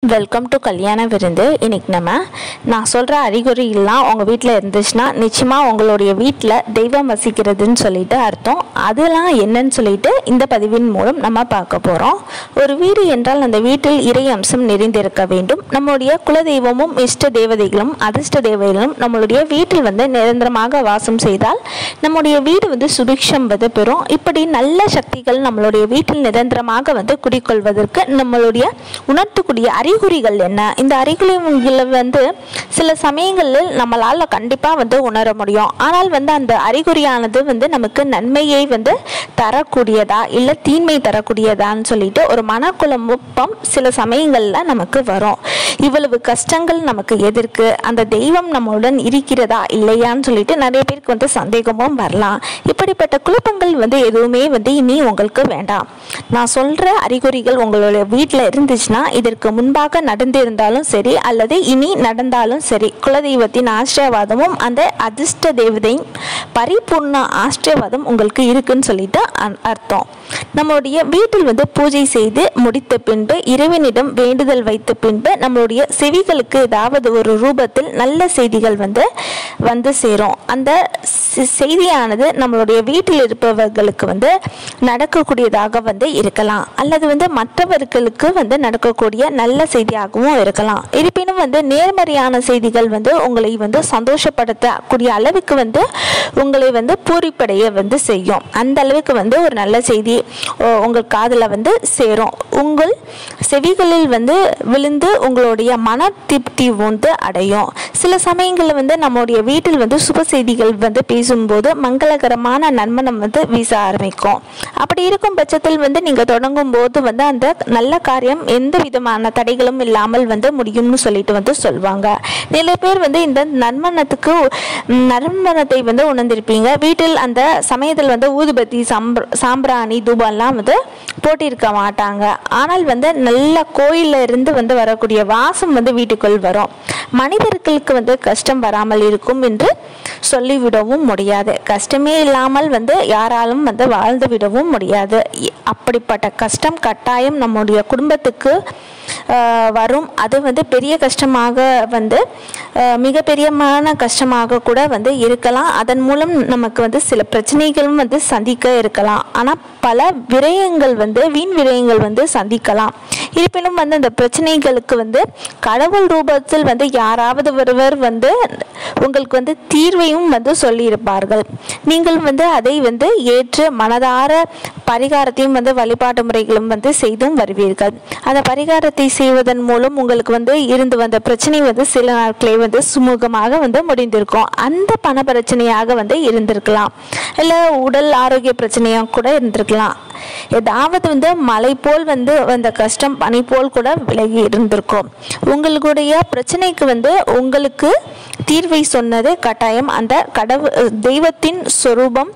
welcome to கல்யாண விருந்து இன்னைக்கு நம்ம நான் சொல்கிற அறிகுறியெல்லாம் உங்கள் வீட்டில் இருந்துச்சுன்னா நிச்சயமாக உங்களுடைய வீட்டில் தெய்வம் வசிக்கிறதுன்னு சொல்லிட்டு அர்த்தம் அதெல்லாம் என்னன்னு சொல்லிட்டு இந்த பதிவின் மூலம் நம்ம பார்க்க போகிறோம் ஒரு வீடு என்றால் அந்த வீட்டில் இறை அம்சம் நிறைந்திருக்க வேண்டும் நம்முடைய குலதெய்வமும் இஷ்ட தேவதைகளும் அதிர்ஷ்ட தேவதைகளும் நம்மளுடைய வீட்டில் வந்து நிரந்தரமாக வாசம் செய்தால் நம்முடைய வீடு வந்து சுபிக்ஷம் வந்து பெறும் இப்படி நல்ல சக்திகள் நம்மளுடைய வீட்டில் நிரந்தரமாக வந்து குடிக்கொள்வதற்கு நம்மளுடைய உணர்த்தக்கூடிய அறிகுறிகள் என்ன இந்த அறிகுறிகளை வந்து சில சமயங்களில் நம்மளால் கண்டிப்பாக வந்து உணர முடியும் ஆனால் வந்து அந்த அறிகுறியானது வந்து நமக்கு நன்மையை வந்து தரக்கூடியதா இல்லை தீன்மை தரக்கூடியதான்னு சொல்லிட்டு ஒரு மனக்குழப்பம் சில சமயங்களில் நமக்கு வரும் இவ்வளவு கஷ்டங்கள் நமக்கு எதிர்க்கு அந்த தெய்வம் நம்மளுடன் இருக்கிறதா இல்லையான்னு சொல்லிட்டு நிறைய பேருக்கு வந்து சந்தேகமும் வரலாம் இப்படிப்பட்ட குழப்பங்கள் வந்து எதுவுமே வந்து இனி உங்களுக்கு வேண்டாம் நான் சொல்கிற அறிகுறிகள் உங்களுடைய வீட்டில் இருந்துச்சுன்னா இதற்கு முன்பாக நடந்திருந்தாலும் சரி அல்லது இனி நடந்தாலும் சரி குலதெய்வத்தின் ஆசிரியவாதமும் அந்த அதிர்ஷ்ட தேவதையின் பரிபூர்ண ஆசிரியவாதம் உங்களுக்கு இருக்குன்னு சொல்லிட்டு அ- அர்த்தம் நம்மளுடைய வீட்டில் வந்து பூஜை செய்து முடித்த பின்பு இறைவனிடம் வேண்டுதல் வைத்த பின்பு நம்மளுடைய செவிகளுக்கு ஏதாவது ஒரு ரூபத்தில் நல்ல செய்திகள் வந்து வந்து சேரும் அந்த செ- செய்தியானது நம்மளுடைய வீட்டில் இருப்பவர்களுக்கு வந்து நடக்கக்கூடியதாக வந்து இருக்கலாம் அல்லது வந்து மற்றவர்களுக்கு வந்து நடக்கக்கூடிய நல்ல செய்தியாகவும் இருக்கலாம் இருப்பினும் வந்து நேர்மறையான செய்திகள் வந்து உங்களை வந்து சந்தோஷப்படுத்தக்கூடிய அளவுக்கு வந்து உங்களை வந்து பூரிப்படைய வந்து செய்யும் அந்த அளவுக்கு வந்து ஒரு நல்ல செய்தி ஓ, உங்கள் காதில் வந்து சேரும் உங்கள் செவிகளில் வந்து விழுந்து உங்களுடைய மன திருப்தி வந்து அடையும் சில சமயங்களில் வந்து நம்முடைய வீட்டில் வந்து சுப செய்திகள் வந்து பேசும்போது மங்களகரமான நன்மனம் வந்து வீச ஆரம்பிக்கும் அப்படி இருக்கும் பட்சத்தில் வந்து நீங்கள் தொடங்கும் போது வந்து அந்த நல்ல காரியம் எந்த விதமான தடைகளும் இல்லாமல் வந்து முடியும்னு சொல்லிட்டு வந்து சொல்லுவாங்க நிறைய பேர் வந்து இந்த நன்மனத்துக்கு ம், நறுமணத்தை வந்து உணர்ந்திருப்பீங்க வீட்டில் அந்த சமயத்தில் வந்து ஊதுபத்தி சாம்பிர சாம்பிராணி தூபம்லாம் வந்து போட்டிருக்க மாட்டாங்க ஆனால் வந்து நல்ல கோயில்ல இருந்து வந்து வரக்கூடிய வாசம் வந்து வீட்டுக்குள் வரும் மனிதர்களுக்கு வந்து கஷ்டம் வராமல் இருக்கும் என்று சொல்லிவிடவும் முடியாது கஷ்டமே இல்லாமல் வந்து யாராலும் வந்து வாழ்ந்து விடவும் முடியாது இ- அப்படிப்பட்ட கஷ்டம் கட்டாயம் நம்முடைய குடும்பத்துக்கு ஆஹ், வரும் அது வந்து பெரிய கஷ்டமாக வந்து ஆஹ், மிகப்பெரியமான கஷ்டமாக கூட வந்து இருக்கலாம் அதன் மூலம் நமக்கு வந்து சில பிரச்சனைகளும் வந்து சந்திக்க இருக்கலாம் ஆனால் பல விரயங்கள் வந்து வீண் விரயங்கள் வந்து சந்திக்கலாம் இருப்பினும் வந்து அந்த பிரச்சனைகளுக்கு வந்து கடவுள் ரூபத்தில் வந்து யாராவது ஒருவர் வந்து உங்களுக்கு வந்து தீர்வையும் வந்து சொல்லியிருப்பார்கள் நீங்கள் வந்து அதை வந்து ஏற்று மனதார பரிகாரத்தையும் வந்து வழிபாட்டு முறைகளும் வந்து செய்தும் வருவீர்கள் அந்த பரிகாரத்தை செய்வதன் மூலம் உங்களுக்கு வந்து இருந்து வந்த பிரச்சனை வந்து சில நாட்களே வந்து சுமூகமாக வந்து முடிந்திருக்கும் அந்த பண பிரச்சனையாக வந்து இருந்திருக்கலாம் இல்லை உடல் ஆரோக்கிய பிரச்சனையாக கூட இருந்திருக்கலாம் ஏதாவது வந்து மலை போல் வந்து அந்த கஷ்டம் பனி போல் கூட விலகி இருந்திருக்கும் உங்களுடைய பிரச்சனைக்கு வந்து உங்களுக்கு தீர்வை சொன்னது கட்டாயம் அந்த கடவுள் தெய்வத்தின் சொரூபம்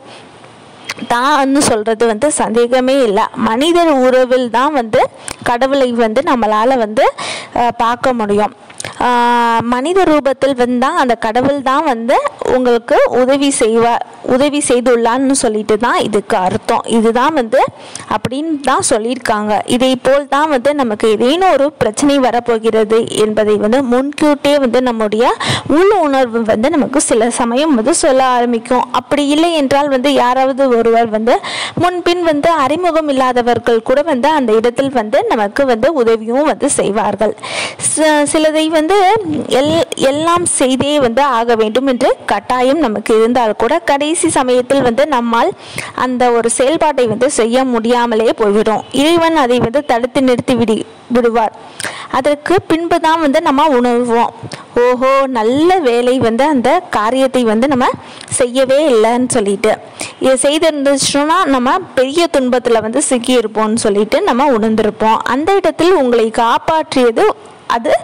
தான்னு சொல்றது வந்து சந்தேகமே இல்லை மனிதர் உறவில் தான் வந்து கடவுளை வந்து நம்மளால வந்து அஹ், பார்க்க முடியும் ஆஹ், மனித ரூபத்தில் வந்தால் அந்த கடவுள் தான் வந்து உங்களுக்கு உதவி செய்வா உதவி செய்துள்ளான்னு சொல்லிட்டு தான் இதுக்கு அர்த்தம் இதுதான் வந்து அப்படின்னு தான் சொல்லியிருக்காங்க இதை போல் தான் வந்து நமக்கு ஏதேனும் ஒரு பிரச்சனை வரப்போகிறது என்பதை வந்து முன்கூட்டே வந்து நம்முடைய உள் உணர்வு வந்து நமக்கு சில சமயம் வந்து சொல்ல ஆரம்பிக்கும் அப்படி இல்லை என்றால் வந்து யாராவது ஒருவர் வந்து முன்பின் வந்து அறிமுகம் இல்லாதவர்கள் கூட வந்து அந்த இடத்தில் வந்து நமக்கு வந்து உதவியும் வந்து செய்வார்கள் ச- சிலதை வந்து எல் எல்லாம் செய்தே வந்து ஆக வேண்டும் என்று கட்டாயம் நமக்கு இருந்தால் கூட கடைசி சமயத்தில் வந்து நம்மால் அந்த ஒரு செயல்பாட்டை வந்து செய்ய முடியாமலே போய்விடும் இறைவன் அதை வந்து தடுத்து நிறுத்தி விடி விடுவார் அதற்கு பின்பு தான் வந்து நம்ம உணர்வோம் ஓஹோ நல்ல வேலை வந்து அந்த காரியத்தை வந்து நம்ம செய்யவே இல்லைன்னு சொல்லிட்டு இதை செய்திருந்துச்சுன்னா நம்ம பெரிய துன்பத்தில் வந்து சிக்கியிருப்போம்னு சொல்லிட்டு நம்ம உணர்ந்திருப்போம் அந்த இடத்தில் உங்களை காப்பாற்றியது அது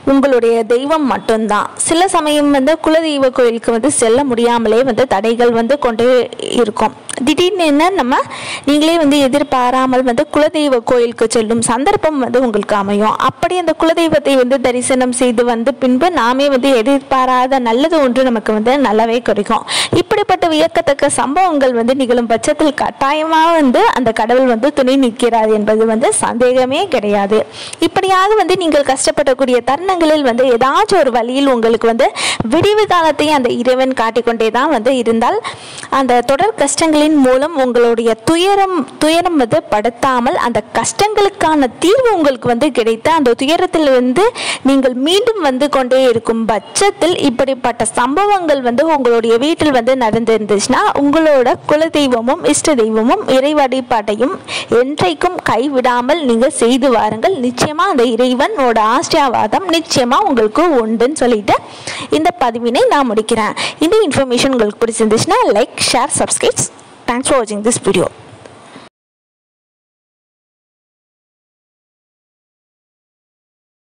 உங்களுடைய தெய்வம் மட்டும்தான் சில சமயம் வந்து குலதெய்வ கோயிலுக்கு வந்து செல்ல முடியாமலே வந்து தடைகள் வந்து கொண்டே இருக்கும் திடீர்னு என்ன நம்ம நீங்களே வந்து எதிர்பாராமல் வந்து குலதெய்வ கோயிலுக்கு செல்லும் சந்தர்ப்பம் வந்து உங்களுக்கு அமையும் அப்படி அந்த குலதெய்வத்தை வந்து தரிசனம் செய்து வந்து பின்பு நாமே வந்து எதிர்பாராத நல்லது ஒன்று நமக்கு வந்து நல்லாவே கிடைக்கும் இப்படிப்பட்ட வியக்கத்தக்க சம்பவங்கள் வந்து நிகழும் பட்சத்தில் கட்டாயமாக வந்து அந்த கடவுள் வந்து துணை நிற்கிறார் என்பது வந்து சந்தேகமே கிடையாது இப்படியாக வந்து நீங்கள் கஷ்டப்படக்கூடிய தருணங்களில் வந்து ஏதாச்சும் ஒரு வழியில் உங்களுக்கு வந்து விடிவு காலத்தை அந்த இறைவன் காட்டிக்கொண்டே தான் வந்து இருந்தால் அந்த தொடர் கஷ்டங்களின் மூலம் உங்களுடைய துயரம் துயரம் வந்து படுத்தாமல் அந்த கஷ்டங்களுக்கான தீர்வு உங்களுக்கு வந்து கிடைத்து அந்த துயரத்தில் வந்து நீங்கள் மீண்டும் வந்து கொண்டே இருக்கும் பட்சத்தில் இப்படிப்பட்ட சம்பவங்கள் வந்து உங்களுடைய வீட்டில் வந்து நடந்திருந்துச்சுன்னா உங்களோட குலதெய்வமும் இஷ்ட தெய்வமும் இறை வழிபாட்டையும் என்றைக்கும் கைவிடாமல் நீங்கள் செய்து வாருங்கள் நிச்சயமாக அந்த இறைவனோட ஆசிர்வாதம் நிச்சயமாக உங்களுக்கு உண்டுன்னு சொல்லிட்டு இந்த பதிவினை நான் முடிக்கிறேன் இந்த இன்ஃபர்மேஷன் உங்களுக்கு பிடிச்சிருந்துச்சுன்னா like share subscribe thanks for வாட்சிங் திஸ் வீடியோ